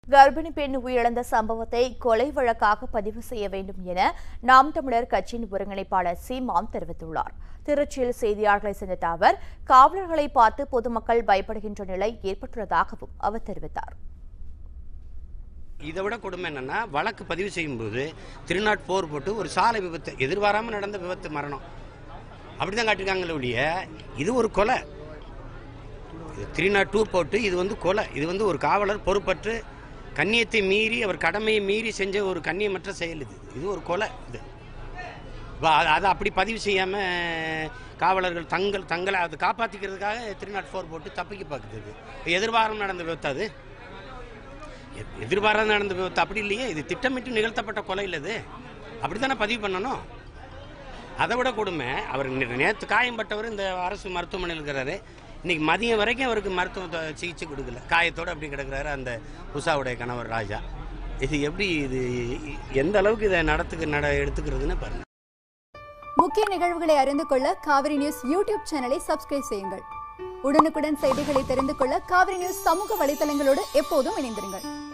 கர்ப்பிணி பெண் உயிரிழந்த சம்பவத்தை கொலை வழக்காக பதிவு செய்ய வேண்டும் என நாம் தமிழர் கட்சியின் ஒருங்கிணைப்பாளர் சீமான் தெரிவித்துள்ளார் திருச்சியில் செய்தியாளர்களை சந்தித்த அவர் காவலர்களை பார்த்து பொதுமக்கள் பயப்படுகின்ற நிலை ஏற்பட்டுள்ளதாகவும் அவர் தெரிவித்தார் இதை விட கொடுமை என்னன்னா வழக்கு பதிவு செய்யும்போது திருநாட் போர் போட்டு ஒரு சாலை விபத்து எதிர்பாராமல் நடந்த விபத்து மரணம் அப்படிதான் காட்டிருக்காங்களே ஒழிய இது ஒரு கொலை த்ரீ நாட் டூ போட்டு இது வந்து கொலை இது வந்து ஒரு காவலர் பொறுப்பற்று கண்ணியத்தை மீறி அவர் கடமையை மீறி செஞ்ச ஒரு கண்ணியமற்ற செயல் இது இது ஒரு கொலை இது இப்போ அது- அதை அப்படி பதிவு செய்யாமல் காவலர்கள் தங்கள் தங்களை அதை காப்பாற்றிக்கிறதுக்காக த்ரீ நாட் ஃபோர் போட்டு தப்பிக்க பார்க்குது எதிர்பாரம் நடந்த விபத்து அது எ- எதிர்பாராத நடந்த விபத்து அப்படி இல்லையே இது திட்டமிட்டு நிகழ்த்தப்பட்ட கொலை இல்லை இது அப்படி தானே பதிவு பண்ணணும் அதை விட கொடுமை அவர் நேற்று காயம்பட்டவர் இந்த அரசு மருத்துவமனையில் இருக்கிறாரு இன்னைக்கு மதியம் வரைக்கும் அவருக்கு மருத்துவ த- சிகிச்சை கொடுக்கல காயத்தோடு அப்படி கிடக்குறாரு அந்த உஷாவுடைய கணவர் ராஜா இது எப்படி இது எந்த அளவுக்கு இதை நடத்துக்கு நட எடுத்துக்கிறதுன்னு பாருங்க முக்கிய நிகழ்வுகளை அறிந்து கொள்ள காவிரி நியூஸ் யூடியூப் சேனலை சப்ஸ்கிரைப் செய்யுங்கள் உடனுக்குடன் செய்திகளை தெரிந்து கொள்ள காவிரி நியூஸ் சமூக வலைதளங்களோடு எப்போதும் இணைந்திருங்கள்